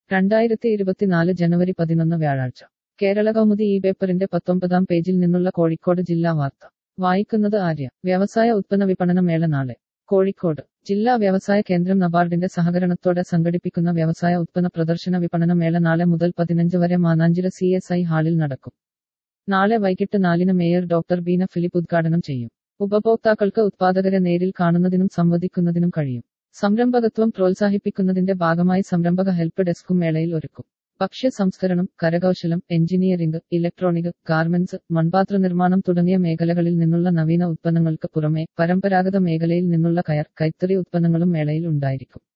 രണ്ടായിരത്തി ഇരുപത്തിനാല് ജനുവരി പതിനൊന്ന് വ്യാഴാഴ്ച കേരള കൗമുദി ഈ പേപ്പറിന്റെ പത്തൊമ്പതാം പേജിൽ നിന്നുള്ള കോഴിക്കോട് ജില്ലാ വാർത്ത വായിക്കുന്നത് ആര്യ വ്യവസായ ഉത്പന്ന വിപണന മേള നാളെ കോഴിക്കോട് ജില്ലാ വ്യവസായ കേന്ദ്രം നബാർഡിന്റെ സഹകരണത്തോടെ സംഘടിപ്പിക്കുന്ന വ്യവസായ ഉത്പന്ന പ്രദർശന വിപണന മേള നാളെ മുതൽ പതിനഞ്ച് വരെ മാനാഞ്ചിറ സി എസ് ഐ ഹാളിൽ നടക്കും നാളെ വൈകിട്ട് നാലിന് മേയർ ഡോക്ടർ ബീന ഫിലിപ്പ് ഉദ്ഘാടനം ചെയ്യും ഉപഭോക്താക്കൾക്ക് ഉത്പാദകരെ നേരിൽ കാണുന്നതിനും സംവദിക്കുന്നതിനും കഴിയും സംരംഭകത്വം പ്രോത്സാഹിപ്പിക്കുന്നതിന്റെ ഭാഗമായി സംരംഭക ഹെൽപ്പ് ഡെസ്കും മേളയിൽ ഒരുക്കും ഭക്ഷ്യ സംസ്കരണം കരകൗശലം എഞ്ചിനീയറിംഗ് ഇലക്ട്രോണിക് ഗാർമെന്റ്സ് മൺപാത്ര നിർമ്മാണം തുടങ്ങിയ മേഖലകളിൽ നിന്നുള്ള നവീന ഉത്പന്നങ്ങൾക്ക് പുറമെ പരമ്പരാഗത മേഖലയിൽ നിന്നുള്ള കയർ കൈത്തറി ഉത്പന്നങ്ങളും മേളയിൽ ഉണ്ടായിരിക്കും